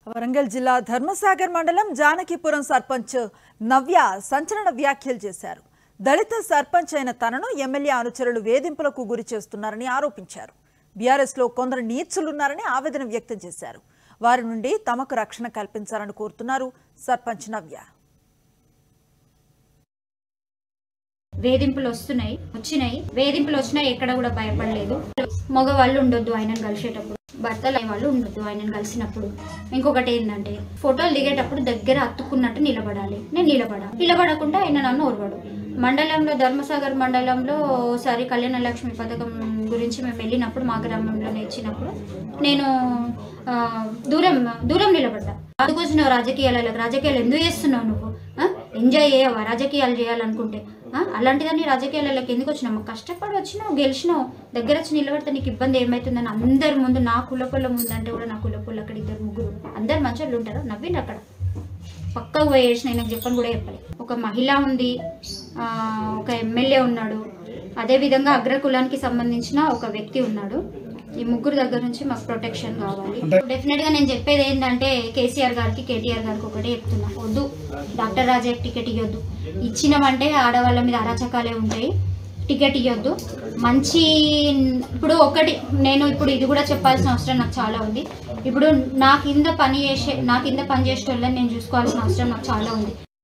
వరంగల్ జిల్లా ధర్మసాగర్ మండలం జానకిపురం సర్పంచ్ నవ్య సంచలన వ్యాఖ్యలు చేశారు దళిత సర్పంచ్ అయిన తనను ఎమ్మెల్యే అనుచరులు వేధింపులకు గురి చేస్తున్నారని ఆరోపించారు బీఆర్ఎస్ లో కొందరు నీచులున్నారని ఆవేదన వ్యక్తం చేశారు వారి నుండి తమకు రక్షణ కల్పించాలని కోరుతున్నారు సర్పంచ్ నవ్య వేధింపులు వస్తున్నాయి వచ్చినాయి వేధింపులు వచ్చినాయి ఎక్కడ కూడా భయపడలేదు మగవాళ్ళు ఉండొద్దు ఆయనను కలిసేటప్పుడు భర్తలు అయ్యే వాళ్ళు ఉండొద్దు ఆయనను కలిసినప్పుడు ఇంకొకటి ఏంటంటే ఫోటోలు దిగేటప్పుడు దగ్గర అత్తుకున్నట్టు నిలబడాలి నేను నిలబడా నిలబడకుండా ఆయన నన్ను ఓర్వడు మండలంలో ధర్మసాగర్ మండలంలో ఒకసారి కళ్యాణ లక్ష్మి పథకం గురించి మేము వెళ్ళినప్పుడు మా గ్రామంలోనే ఇచ్చినప్పుడు నేను ఆ, దూరం దూరం నిలబడ్డా అందుకోసం రాజకీయాలకు రాజకీయాలు ఎందుకు చేస్తున్నావు నువ్వు ఆ? ఎంజాయ్ చేయవా రాజకీయాలు చేయాలనుకుంటే ఆ? అలాంటిదాన్ని రాజకీయాలకు ఎందుకు వచ్చినావు కష్టపడి వచ్చినావు గెలిచినావు దగ్గర వచ్చి నిలబడితే నీకు ఇబ్బంది ఏమవుతుందని అందరి ముందు నా కులపుల్ల ముందు అంటే కూడా నా కులపుల్ల అక్కడ ఇద్దరు ముగ్గురు అందరు మంచోళ్ళు ఉంటారు నవ్విండ్రు అక్కడ పక్కకు పోయేసిన నాకు చెప్పని కూడా చెప్పాలి ఒక మహిళ ఉంది ఆ, ఒక ఎమ్మెల్యే ఉన్నాడు అదేవిధంగా అగ్రకులానికి సంబంధించిన ఒక వ్యక్తి ఉన్నాడు ఈ ముగ్గురు దగ్గర నుంచి మాకు ప్రొటెక్షన్ కావాలి డెఫినెట్ గా నేను చెప్పేది ఏంటంటే కేసీఆర్ గారికి కేటీఆర్ గారికి ఒకటే చెప్తున్నా వద్దు డాక్టర్ రాజాకి టికెట్ ఇవ్వద్దు ఇచ్చినామంటే ఆడవాళ్ళ మీద అరాచకాలే ఉంటాయి టికెట్ ఇవ్వద్దు మంచి ఇప్పుడు ఒకటి నేను ఇప్పుడు ఇది కూడా చెప్పాల్సిన అవసరం నాకు చాలా ఉంది ఇప్పుడు నా కింద పని చేసే నా కింద పని చేసే వాళ్ళని నేను చూసుకోవాల్సిన అవసరం నాకు చాలా ఉంది